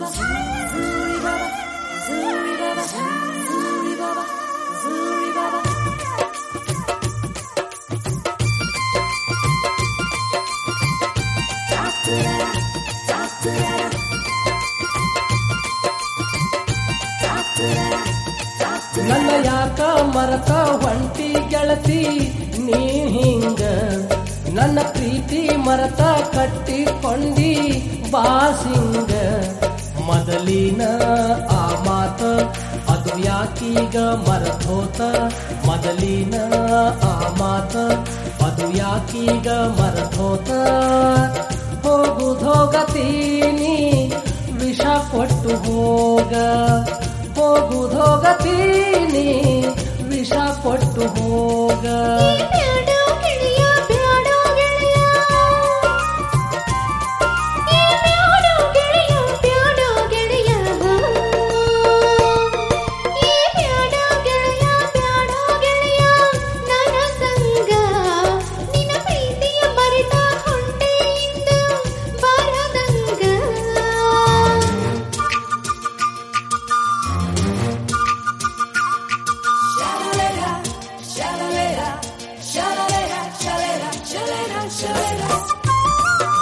Zuri Baba, Zuri Baba, Zuri Baba, Zuri Baba. Talk to that, talk to that. Talk to that, talk to ನನ್ನ ಯಾಕ ಮರತ ಹೊಂಟಿ ಗೆಳತಿ ನೀ ಹಿಂಗ ನನ್ನ ಪ್ರೀತಿ ಮರತ ಕಟ್ಟಿಕೊಂಡಿ ಬಾಸಿಂಗ ಮೊದಲಿನ ಆ ಮಾತ ಅದು ಯಾಕೀಗ ಮರತೋತ ಮೊದಲಿನ ಆ ಮಾತ ಅದು ಯಾಕೀಗ ಮರತೋತ ಹೋಗುದೋಗತೀನಿ ವಿಷ ಕೊಟ್ಟು ಹೋಗ ಹೋಗುದೋಗತೀನಿ ವಿಷ ಕೊಟ್ಟು ಹೋಗ ಬ್ಯಾಡೋ ಗೆಳೆಯ ಬ್ಯಾಡೋ ಗೆಳೆಯ ಈ ಬ್ಯಾಡೋ ಗೆಳೆಯ ಬ್ಯಾಡೋ ಗೆಳೆಯ ಈ ಬ್ಯಾಡೋ ಗೆಳೆಯ ಬ್ಯಾಡೋ ಗೆಳೆಯ ನನ್ನ ಸಂಗ ನಿನ್ನ ಪ್ರೀತಿಯ ಮರೆತ ಹೊಂಟೆ ಇಂದು ಬರದಂಗ Shalalera, shalalera, shalalera, shalera, shalera, shalera.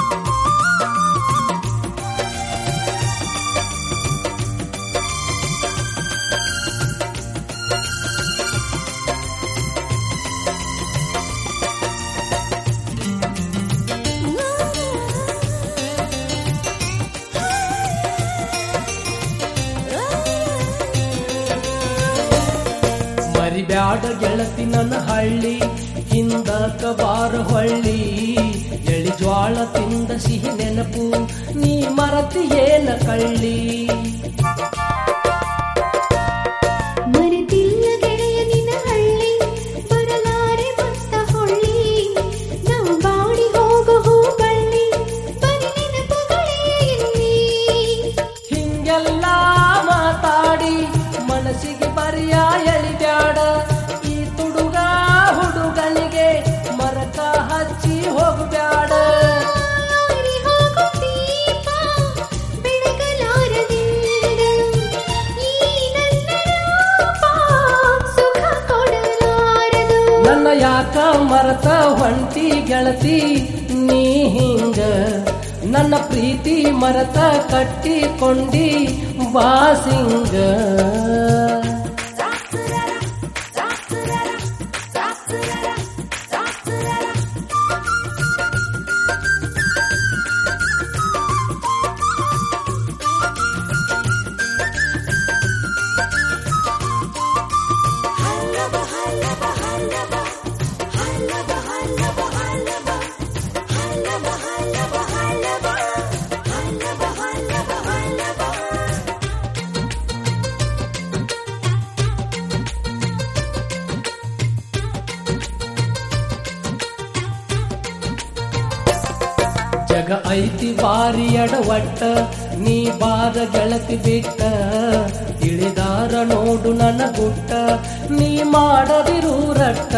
ಮರಿಬ್ಯಾಡ ಗೆಳತಿ ನನ್ನ ಹಳ್ಳಿ ಹಿಂದಕ ಬಾರ ಹೊಳ್ಳಿ ಎಳಿ ಜ್ವಾಳ ತಿಂದ ಸಿಹಿ ನೆನಪು ನೀ ಮರತಿ ಏನ ಕಳ್ಳಿ ಮರೆತಿಲ್ಲ ಗೆಳೆಯ ನಿನ್ನ ಹಳ್ಳಿ ಬರಲಾರೆ ಮತ್ತ ಹೊಳ್ಳಿ ನಾವು ಬಾಡಿ ಹೋಗೋ ಹೂಬಳ್ಳಿ ಬರಿ ನೆನಪುಗಳೇ ಇಲ್ಲಿ ಹಿಂಗೆಲ್ಲ ಮಾತಾಡಿ ಮನಸ್ಸಿಗೆ ಬರಿಯ ಎಳಿಬ್ಯಾಡ ಈ ತುಡುಗ ಹುಡುಗನಿಗೆ ಮರಕ ಹಚ್ಚಿ ಹೋಗ್ಬ್ಯಾಡ ಆರಿ ಹೋಗೋ ದೀಪ ಬೆಳಗಲಾರದಿಂದ ಈ ನನ್ನ ರೂಪ ಸುಖ ಕೊಡಲಾರದು ನನ್ನ ಯಾಕ ಮರತ ಹೊಂಟಿ ಗೆಳತಿ ನೀ ಹಿಂಗ ನನ್ನ ಪ್ರೀತಿ ಮರತ ಕಟ್ಟಿಕೊಂಡಿ ಬಾಸಿಂಗ ಜಗ ಐತಿ ಬಾರಿ ಎಡವಟ್ಟ ನೀ ಬಾರ ಗೆಳತಿ ಬಿಟ್ಟ ತಿಳಿದಾರ ನೋಡು ನನ್ನ ಗುಟ್ಟ ನೀ ಮಾಡದಿರು ರಟ್ಟ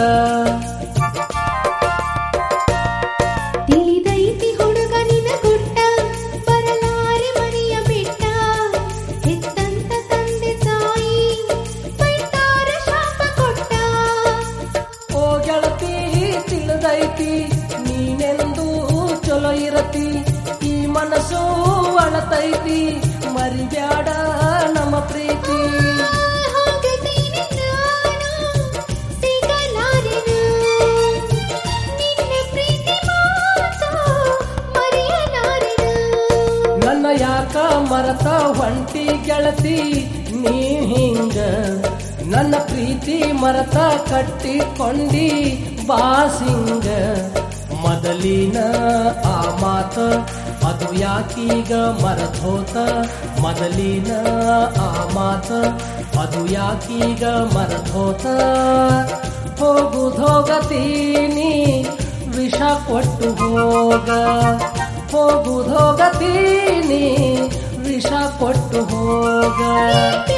ತಿಳಿದೈತಿ ಹುಡುಗ ನಿನ ಗುಟ್ಟ ಬರಲಾರೆ ಮನೆಯ ಬಿಟ್ಟ ಹೆತ್ತಂತ ತಂದೆ ತಾಯಿ ಬೈತಾರ ಶಾಪ ಕೊಟ್ಟ ಓ ಗೆಳತಿ ತಿಳಿದೈತಿ ನೀನೆಂದು ಚಲೋ ಇರತಿ ಈ ಮನಸ್ಸು ಅಳತೈತಿ ಮರಿಬ್ಯಾಡ ನಮ್ಮ ಪ್ರೀತಿ ಹೋಗತೀನಿ ನಾನು ಸಿಗಲಾರೆನು ನಿನ್ನ ಪ್ರೀತಿ ಮಾತು ಮರೆಯಲಾರೆನು ನನ್ನ ಯಾಕ ಮರತ ಹೊಂಟಿ ಗೆಳತಿ ನೀ ಹಿಂಗ ನನ್ನ ಪ್ರೀತಿ ಮರತ ಕಟ್ಟಿಕೊಂಡಿ ಬಾಸಿಂಗ ಮೊದಲಿನ ಆ ಮಾತ ಅದು ಯಾಕೀಗ ಮರತೋತ ಮೊದಲಿನ ಆ ಮಾತ ಅದು ಯಾಕೀಗ ಮರತೋತ ಹೋಗುದೋಗತೀನಿ ವಿಷ ಕೊಟ್ಟು ಹೋಗ ಹೋಗುದೋಗತೀನಿ ವಿಷ ಕೊಟ್ಟು ಹೋಗ